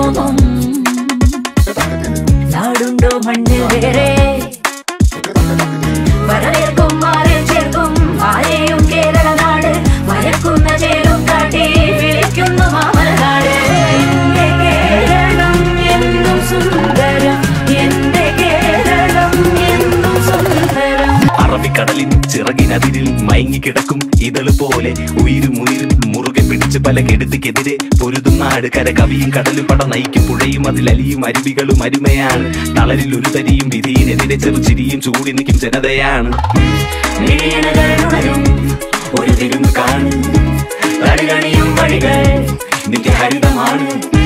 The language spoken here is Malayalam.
കുങ്കുമം നാടുണ്ടോ മണ്ണിൽ വേറെ വരവേൽക്കും മാറിൽ ചേർക്കും ആരെയും കേരള നാട് മയക്കുന്ന ചേരും കാട്ടി വിളിക്കുന്നു മാമലനാട് എന്റെ കേരളം എന്നും സുന്ദരം എന്റെ കേരളം എന്നും സുന്ദരം അറബിക്കടലിൻ ചിറകിനതിരിൽ മയങ്ങിക്കിടക്കും ഇതള് പോലെ ഉയിരും ഉയിരും മുറുകെ പിടിച്ച് പല കെടുതിക്കെതിരെ പൊരുതും നാട് കര കവിയും കടലും പട നയിക്കും പുഴയും അതിലലിയും അരുവികളും അരുമയാണ് തളരിൽ ഒരു തരിയും വിധിയിനെതിരെ ചെറുചിരിയും ചൂടി നിൽക്കും ജനതയാണ് വീണകളുണരും ഒരു തിരുന്ന് കാണും തടികണിയും വഴികൾ നിത്യഹരിതമാണ്